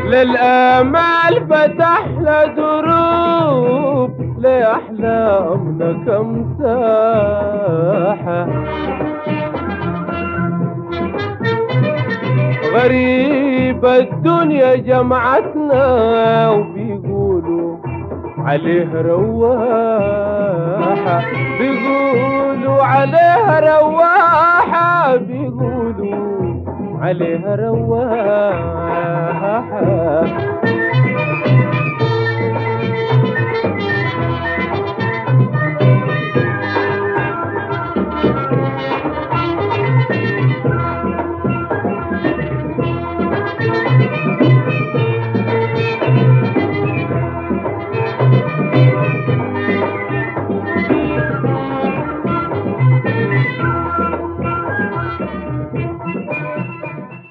للآمال فتح له دروب لأحلامنا كم ساحة غريب الدنيا جمعتنا وبيقولوا عليه رواحة بيقولوا عليه رواحة بيقولوا عليه رواحة